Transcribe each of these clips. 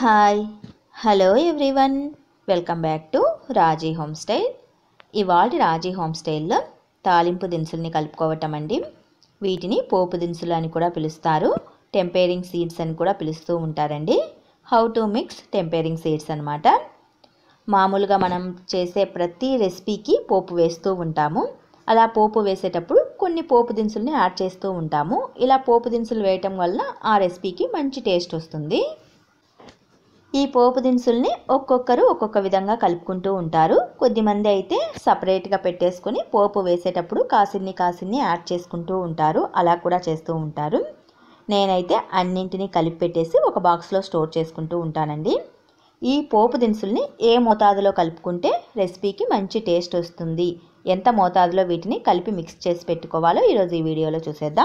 hi hello everyone welcome back to Raji home style ఇవాళ Raji home స్టైల్లో తాలింపు దినుసుల్ని కలుపుకోవటం అండి వీటిని పోపు దినుసులు అని కూడా పిలుస్తారు టెంపేరింగ్ సీడ్స్ అని కూడా పిలుస్తూ ఉంటారండి how to mix tempering seeds అనమాట మామూలుగా మనం చేసే ప్రతి రెసిపీకి పోపు వేస్తూ ఉంటాము అలా పోపు వేసేటప్పుడు కొన్ని పోపు దినుసుల్ని యాడ్ చేస్తూ ఉంటాము ఇలా పోపు దినుసులు వేయటం వల్ల ఆ రెసిపీకి మంచి టేస్ట్ వస్తుంది ఈ పోపు దినుసుల్ని ఒక్కొక్కరు ఒక్కొక్క విధంగా కలుపుకుంటూ ఉంటారు కొద్దిమంది అయితే సపరేట్గా పెట్టేసుకొని పోపు వేసేటప్పుడు కాసిన్ని కాసిన్ని యాడ్ చేసుకుంటూ ఉంటారు అలా కూడా చేస్తూ ఉంటారు నేనైతే అన్నింటినీ కలిపి పెట్టేసి ఒక బాక్స్లో స్టోర్ చేసుకుంటూ ఉంటానండి ఈ పోపు దినుసుల్ని ఏ మోతాదులో కలుపుకుంటే రెసిపీకి మంచి టేస్ట్ వస్తుంది ఎంత మోతాదులో వీటిని కలిపి మిక్స్ చేసి పెట్టుకోవాలో ఈరోజు ఈ వీడియోలో చూసేద్దాం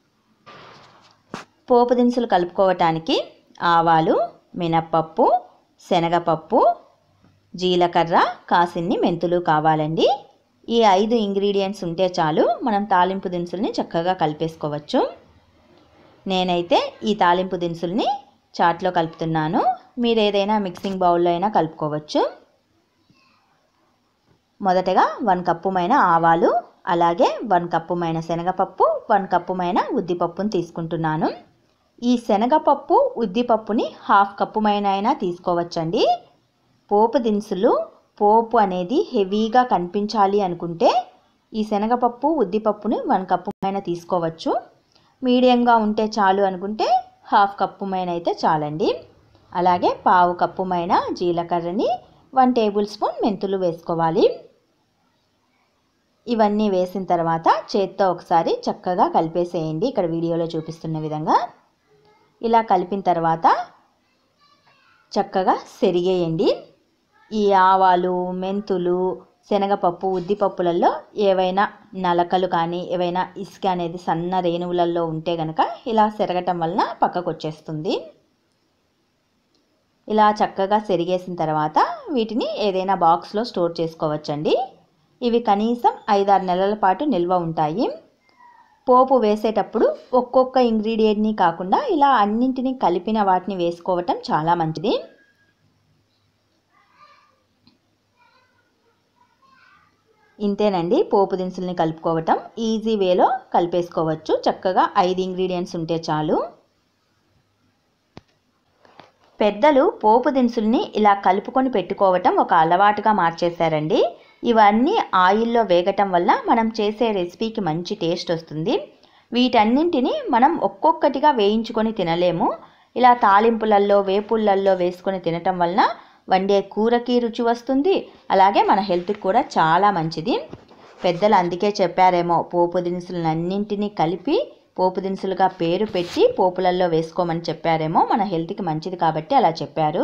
పోపు దినుసులు కలుపుకోవటానికి ఆవాలు మినప్పప్పు శనగపప్పు జీలకర్ర కాసిన్ని మెంతులు కావాలండి ఈ ఐదు ఇంగ్రీడియంట్స్ ఉంటే చాలు మనం తాలింపు దినుసుల్ని చక్కగా కలిపేసుకోవచ్చు నేనైతే ఈ తాలింపు దినుసుల్ని చాట్లో కలుపుతున్నాను మీరు ఏదైనా మిక్సింగ్ బౌల్లో అయినా కలుపుకోవచ్చు మొదటగా వన్ కప్పుమైన ఆవాలు అలాగే వన్ కప్పుమైన శనగపప్పు వన్ కప్పుమైన ఉద్దిపప్పును తీసుకుంటున్నాను ఈ శనగపప్పు ఉద్దిపప్పుని హాఫ్ కప్పుమైన అయినా తీసుకోవచ్చండి పోపు దినుసులు పోపు అనేది హెవీగా కనిపించాలి అనుకుంటే ఈ శనగపప్పు ఉద్దిపప్పుని వన్ కప్పు పైన తీసుకోవచ్చు మీడియంగా ఉంటే చాలు అనుకుంటే హాఫ్ కప్పు మైన అయితే చాలండి అలాగే పావు కప్పు మైన జీలకర్రని వన్ టేబుల్ స్పూన్ మెంతులు వేసుకోవాలి ఇవన్నీ వేసిన తర్వాత చేత్తో ఒకసారి చక్కగా కలిపేసేయండి ఇక్కడ వీడియోలో చూపిస్తున్న విధంగా ఇలా కలిపిన తర్వాత చక్కగా సెరిగేయండి ఈ ఆవాలు మెంతులు శనగపప్పు ఉద్దిపప్పులలో ఏవైనా నలకలు కానీ ఏవైనా ఇసుక అనేది సన్న రేణువులలో ఉంటే కనుక ఇలా సెరగటం వలన పక్కకు వచ్చేస్తుంది ఇలా చక్కగా సెరిగేసిన తర్వాత వీటిని ఏదైనా బాక్స్లో స్టోర్ చేసుకోవచ్చండి ఇవి కనీసం ఐదారు నెలల పాటు నిల్వ ఉంటాయి పోపు వేసేటప్పుడు ఒక్కొక్క ఇంగ్రీడియంట్ని కాకుండా ఇలా అన్నింటినీ కలిపిన వాటిని వేసుకోవటం చాలా మంచిది ఇంతేనండి పోపు దినుసుల్ని కలుపుకోవటం ఈజీ వేలో కలిపేసుకోవచ్చు చక్కగా ఐదు ఇంగ్రీడియంట్స్ ఉంటే చాలు పెద్దలు పోపు దినుసుల్ని ఇలా కలుపుకొని పెట్టుకోవటం ఒక అలవాటుగా మార్చేశారండి ఇవన్నీ ఆయిల్లో వేగటం వల్ల మనం చేసే రెసిపీకి మంచి టేస్ట్ వస్తుంది వీటన్నింటిని మనం ఒక్కొక్కటిగా వేయించుకొని తినలేము ఇలా తాలింపులల్లో వేపుళ్ళల్లో వేసుకొని తినటం వలన వండే కూరకి రుచి వస్తుంది అలాగే మన హెల్త్కి కూడా చాలా మంచిది పెద్దలు అందుకే చెప్పారేమో పోపు దినుసులన్నింటినీ కలిపి పోపు దినుసులుగా పేరు పెట్టి పోపులల్లో వేసుకోమని చెప్పారేమో మన హెల్త్కి మంచిది కాబట్టి అలా చెప్పారు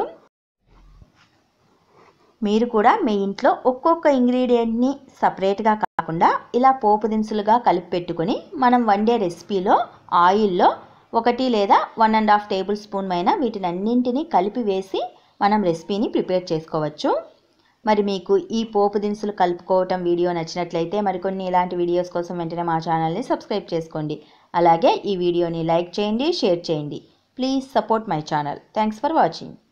మీరు కూడా మీ ఇంట్లో ఒక్కొక్క ఇంగ్రీడియంట్ని సపరేట్గా కాకుండా ఇలా పోపు దినుసులుగా కలిపి పెట్టుకొని మనం వండే రెసిపీలో ఆయిల్లో ఒకటి లేదా one and half tablespoon అయినా వీటిని అన్నింటినీ కలిపి వేసి మనం రెసిపీని ప్రిపేర్ చేసుకోవచ్చు మరి మీకు ఈ పోపు దినుసులు కలుపుకోవటం వీడియో నచ్చినట్లయితే మరికొన్ని ఇలాంటి వీడియోస్ కోసం వెంటనే మా ఛానల్ని సబ్స్క్రైబ్ చేసుకోండి అలాగే ఈ వీడియోని లైక్ చేయండి షేర్ చేయండి please support my channel thanks for watching